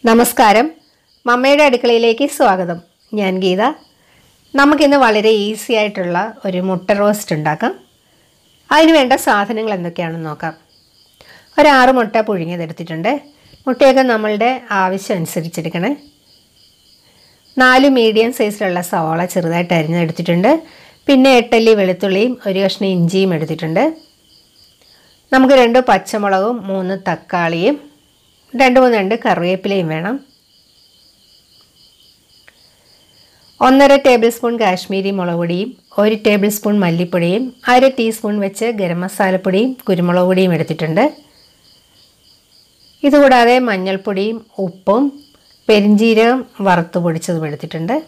നമസ്കാരം മമ്മയുടെ അടുക്കളയിലേക്ക് സ്വാഗതം ഞാൻ ഗീത നമുക്കിന്ന് വളരെ ഈസി ആയിട്ടുള്ള ഒരു മുട്ട റോസ്റ്റ് ഉണ്ടാക്കാം അതിന് വേണ്ട സാധനങ്ങൾ എന്തൊക്കെയാണെന്ന് നോക്കാം ഒരു ആറ് മുട്ട പുഴുങ്ങിയതെടുത്തിട്ടുണ്ട് മുട്ടയൊക്കെ നമ്മളുടെ ആവശ്യം അനുസരിച്ചെടുക്കണേ നാല് മീഡിയം സൈസിലുള്ള സവാള ചെറുതായിട്ട് അരിഞ്ഞെടുത്തിട്ടുണ്ട് പിന്നെ എട്ടല്ലി വെളുത്തുള്ളിയും ഒരു കഷ്ണം ഇഞ്ചിയും എടുത്തിട്ടുണ്ട് നമുക്ക് രണ്ട് പച്ചമുളകും മൂന്ന് തക്കാളിയും രണ്ട് മൂന്ന് രണ്ട് കറിവേപ്പിലയും വേണം ഒന്നര ടേബിൾ സ്പൂൺ കാശ്മീരി മുളക് പൊടിയും ഒരു ടേബിൾ സ്പൂൺ മല്ലിപ്പൊടിയും അര ടീസ്പൂൺ വെച്ച് ഗരം മസാലപ്പൊടിയും കുരുമുളക് പൊടിയും എടുത്തിട്ടുണ്ട് ഇതുകൂടാതെ മഞ്ഞൾപ്പൊടിയും ഉപ്പും പെരിഞ്ചീരകം വറുത്ത് പൊടിച്ചതും എടുത്തിട്ടുണ്ട്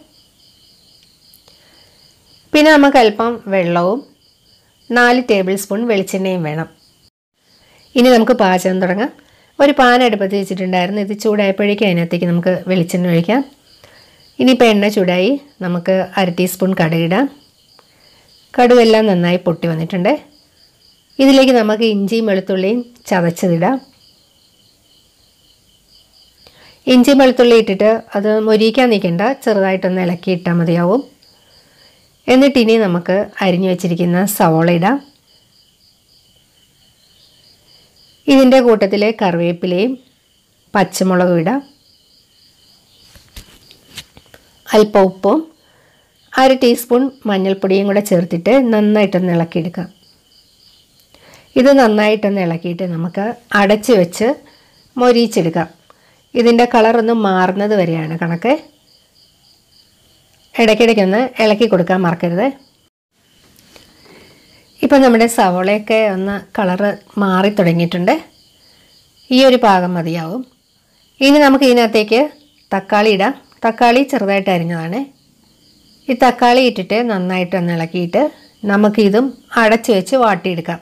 പിന്നെ നമുക്ക് അല്പം വെള്ളവും നാല് ടേബിൾ സ്പൂൺ വെളിച്ചെണ്ണയും വേണം ഇനി നമുക്ക് പാചകം തുടങ്ങാം ഒരു പാൻ അടുപ്പത്ത് വെച്ചിട്ടുണ്ടായിരുന്നു ഇത് ചൂടായപ്പോഴേക്കും അതിനകത്തേക്ക് നമുക്ക് വെളിച്ചെണ്ണ ഒഴിക്കാം ഇനിയിപ്പോൾ എണ്ണ ചൂടായി നമുക്ക് അര ടീസ്പൂൺ കടുകിടാം കടുകെല്ലാം നന്നായി പൊട്ടി വന്നിട്ടുണ്ട് ഇതിലേക്ക് നമുക്ക് ഇഞ്ചിയും വെളുത്തുള്ളിയും ചതച്ചതിടാം ഇഞ്ചിയും വെളുത്തുള്ളി ഇട്ടിട്ട് അത് മൊരിയിക്കാൻ നിൽക്കണ്ട ചെറുതായിട്ടൊന്ന് ഇളക്കി ഇട്ടാൽ മതിയാവും എന്നിട്ടിനി നമുക്ക് അരിഞ്ഞു വെച്ചിരിക്കുന്ന സവോള ഇടാം ഇതിൻ്റെ കൂട്ടത്തിൽ കറിവേപ്പിലയും പച്ചമുളകും ഇടാം അല്പം ഉപ്പും അര ടീസ്പൂൺ മഞ്ഞൾപ്പൊടിയും കൂടെ ചേർത്തിട്ട് നന്നായിട്ടൊന്ന് ഇളക്കിയെടുക്കാം ഇത് നന്നായിട്ടൊന്ന് ഇളക്കിയിട്ട് നമുക്ക് അടച്ച് വെച്ച് മൊരിയിച്ചെടുക്കാം ഇതിൻ്റെ കളറൊന്ന് മാറുന്നത് വരെയാണ് കണക്ക് ഇടയ്ക്കിടയ്ക്കൊന്ന് ഇളക്കി കൊടുക്കാൻ മറക്കരുത് ഇപ്പം നമ്മുടെ സവോളയൊക്കെ ഒന്ന് കളറ് മാറി തുടങ്ങിയിട്ടുണ്ട് ഈ ഒരു പാകം മതിയാവും ഇനി നമുക്ക് ഇതിനകത്തേക്ക് തക്കാളി ഇടാം തക്കാളി ചെറുതായിട്ട് അരിഞ്ഞതാണ് ഈ തക്കാളി ഇട്ടിട്ട് നന്നായിട്ട് ഒന്ന് ഇളക്കിയിട്ട് നമുക്കിതും അടച്ച് വെച്ച് വാട്ടിയെടുക്കാം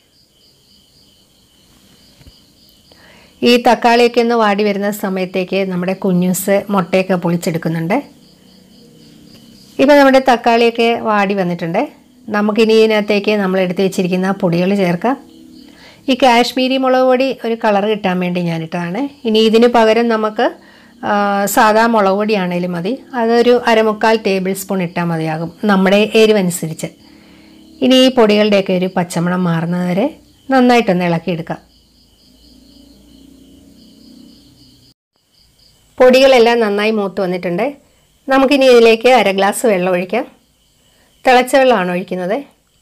ഈ തക്കാളിയൊക്കെ ഒന്ന് വാടി വരുന്ന സമയത്തേക്ക് നമ്മുടെ കുഞ്ഞൂസ് മുട്ടയൊക്കെ പൊളിച്ചെടുക്കുന്നുണ്ട് ഇപ്പം നമ്മുടെ തക്കാളിയൊക്കെ വാടി വന്നിട്ടുണ്ട് നമുക്കിനി ഇതിനകത്തേക്ക് നമ്മൾ എടുത്ത് വെച്ചിരിക്കുന്ന പൊടികൾ ചേർക്കാം ഈ കാശ്മീരി മുളക് പൊടി ഒരു കളർ കിട്ടാൻ വേണ്ടി ഞാനിട്ടതാണ് ഇനി ഇതിന് പകരം നമുക്ക് സാധാ മുളക് പൊടിയാണേലും മതി അതൊരു അരമുക്കാൽ ടേബിൾ സ്പൂൺ ഇട്ടാൽ മതിയാകും നമ്മുടെ എരിവനുസരിച്ച് ഇനി ഈ പൊടികളുടെയൊക്കെ ഒരു പച്ചമണം മാറുന്നത് വരെ നന്നായിട്ടൊന്ന് ഇളക്കിയെടുക്കാം പൊടികളെല്ലാം നന്നായി മൂത്ത് വന്നിട്ടുണ്ട് നമുക്കിനി ഇതിലേക്ക് അര ഗ്ലാസ് വെള്ളം ഒഴിക്കാം തിളച്ച വെള്ളമാണ് ഒഴിക്കുന്നത്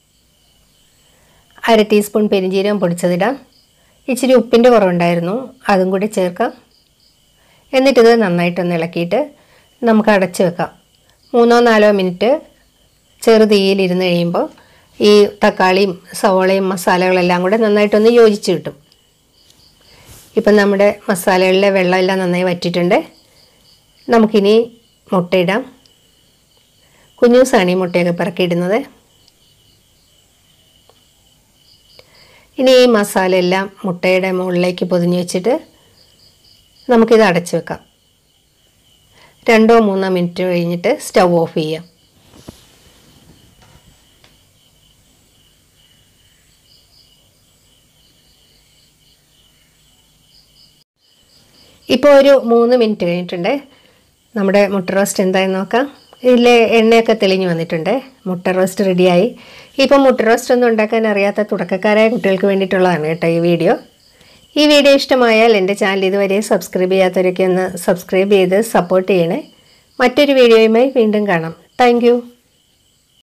അര ടീസ്പൂൺ പെരിഞ്ജീരകം പൊടിച്ചതിടാം ഇച്ചിരി ഉപ്പിൻ്റെ കുറവുണ്ടായിരുന്നു അതും കൂടി ചേർക്കാം എന്നിട്ടിത് നന്നായിട്ടൊന്ന് ഇളക്കിയിട്ട് നമുക്ക് അടച്ച് വെക്കാം മൂന്നോ നാലോ മിനിറ്റ് ചെറു തീയിലിരുന്ന് കഴിയുമ്പോൾ ഈ തക്കാളിയും സവോളയും മസാലകളെല്ലാം കൂടെ നന്നായിട്ടൊന്ന് യോജിച്ച് കിട്ടും ഇപ്പം നമ്മുടെ മസാലകളിലെ വെള്ളമെല്ലാം നന്നായി വറ്റിയിട്ടുണ്ട് നമുക്കിനി മുട്ടയിടാം കുഞ്ഞൂസാണ് ഈ മുട്ടയൊക്കെ പിറക്കിയിടുന്നത് ഇനി ഈ മസാല എല്ലാം മുട്ടയുടെ മുകളിലേക്ക് പൊതിഞ്ഞ് വെച്ചിട്ട് നമുക്കിത് അടച്ചു വെക്കാം രണ്ടോ മൂന്നോ മിനിറ്റ് കഴിഞ്ഞിട്ട് സ്റ്റൗ ഓഫ് ചെയ്യാം ഇപ്പോൾ ഒരു മൂന്ന് മിനിറ്റ് കഴിഞ്ഞിട്ടുണ്ട് നമ്മുടെ മുട്ട റോസ്റ്റ് എന്തായെന്ന് നോക്കാം ഇതിലെ എണ്ണയൊക്കെ തെളിഞ്ഞു വന്നിട്ടുണ്ട് മുട്ട റോസ്റ്റ് റെഡിയായി ഇപ്പം മുട്ട റോസ്റ്റ് ഒന്നും ഉണ്ടാക്കാൻ അറിയാത്ത തുടക്കക്കാരായ കുട്ടികൾക്ക് വേണ്ടിയിട്ടുള്ളതാണ് കേട്ടോ ഈ വീഡിയോ ഈ വീഡിയോ ഇഷ്ടമായാൽ എൻ്റെ ചാനൽ ഇതുവരെ സബ്സ്ക്രൈബ് ചെയ്യാത്തവരൊക്കെ ഒന്ന് സബ്സ്ക്രൈബ് ചെയ്ത് സപ്പോർട്ട് ചെയ്യണേ മറ്റൊരു വീഡിയോയുമായി വീണ്ടും കാണാം താങ്ക്